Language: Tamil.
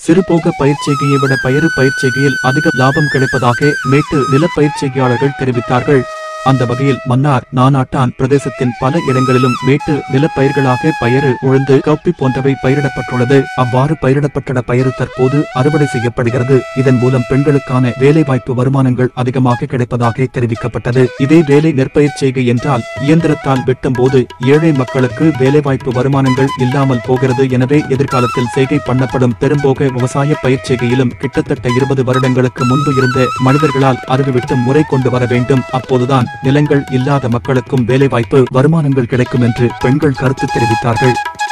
சிறுபோக பயிர்ச்செய்கையை விட பயறு பயிர்ச்செய்கையில் அதிக லாபம் கிடைப்பதாக மேட்டு நிலப்பயிர்ச்செய்கையாளர்கள் தெரிவித்தார்கள் அந்த வகையில் மன்னார் நானாட்டான் பிரதேசத்தின் பல இடங்களிலும் மேட்டு நிலப்பயிர்களாக பயறு உளுந்து கப்பி போன்றவை பயிரிடப்பட்டுள்ளது அவ்வாறு பயிரிடப்பட்ட பயறு தற்போது அறுவடை செய்யப்படுகிறது இதன் மூலம் பெண்களுக்கான வேலைவாய்ப்பு வருமானங்கள் அதிகமாக கிடைப்பதாக தெரிவிக்கப்பட்டது இதே வேலை நெற்பயிர் செய்கை என்றால் இயந்திரத்தால் வெட்டும் போது ஏழை மக்களுக்கு வேலைவாய்ப்பு வருமானங்கள் இல்லாமல் போகிறது எனவே எதிர்காலத்தில் செய்கை பண்ணப்படும் பெரும்போக விவசாய பயிர் செய்கையிலும் கிட்டத்தட்ட இருபது வருடங்களுக்கு முன்பு இருந்த மனிதர்களால் அருகுவிட்டும் முறை கொண்டு வர வேண்டும் அப்போதுதான் நிலங்கள் இல்லாத மக்களுக்கும் வேலைவாய்ப்பு வருமானங்கள் கிடைக்கும் என்று பெண்கள் கருத்து தெரிவித்தார்கள்